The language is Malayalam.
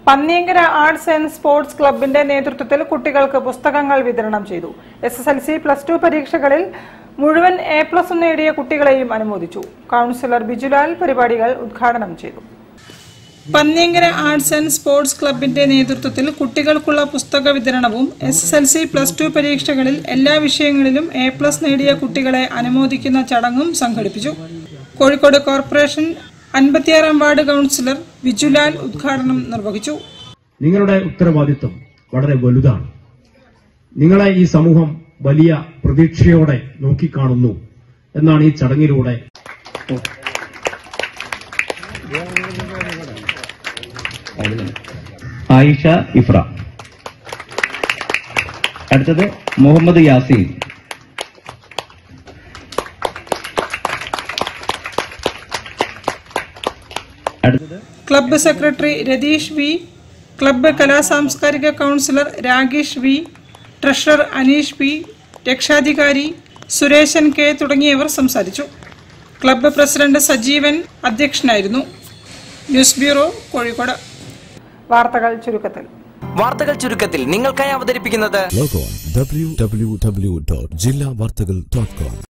പന്നിയങ്കര ആർട്സ് ആൻഡ് സ്പോർട്സ് ക്ലബിന്റെ നേതൃത്വത്തിൽ കുട്ടികൾക്ക് പുസ്തകങ്ങൾ വിതരണം ചെയ്തു S S L C plus two പരീക്ഷകളിൽ മുഴുവൻ എ പ്ലസ് നേടിയ കുട്ടികളെയും അനുമോദിച്ചു കൗൺസിലർ ബിജുലാൽ പരിപാടികൾ ഉദ്ഘാടനം ചെയ്തു പന്നിയങ്കര ആർട്സ് ആൻഡ് സ്പോർട്സ് ക്ലബിന്റെ നേതൃത്വത്തിൽ കുട്ടികൾക്കുള്ള പുസ്തക വിതരണവും S S L C plus two പരീക്ഷകളിൽ എല്ലാ വിഷയങ്ങളിലും എ പ്ലസ് നേടിയ കുട്ടികളെ അനുമോദിക്കുന്ന ചടങ്ങും സംഘടിപ്പിച്ചു കോഴിക്കോട് കോർപ്പറേഷൻ അൻപത്തിയാറാം വാർഡ് കൗൺസിലർ വിജുലാൽ ഉദ്ഘാടനം നിർവഹിച്ചു നിങ്ങളുടെ ഉത്തരവാദിത്വം വളരെ വലുതാണ് നിങ്ങളെ ഈ സമൂഹം വലിയ പ്രതീക്ഷയോടെ നോക്കിക്കാണുന്നു എന്നാണ് ഈ ചടങ്ങിലൂടെ ആയിഷ ഇഫ്ര അടുത്തത് മുഹമ്മദ് യാസീൻ അടുത്തത് club secretary Ratheesh V club കലാസാംസ്കാരിക councillor Ragesh V treasurer Aneesh P രക്ഷാധികാരി സുരേശൻ കെ തുടങ്ങിയവർ സംസാരിച്ചു ക്ലബ്ബ് പ്രസിഡന്റ് സജീവൻ അധ്യക്ഷനായിരുന്നു ന്യൂസ് ബ്യൂറോ കോഴിക്കോട് വാർത്തകൾ ചുരുക്കത്തിൽ വാർത്തകൾ ചുരുക്കത്തിൽ നിങ്ങൾക്കായി അവതരിപ്പിക്കുന്നത് Log on www.jillavartagal.com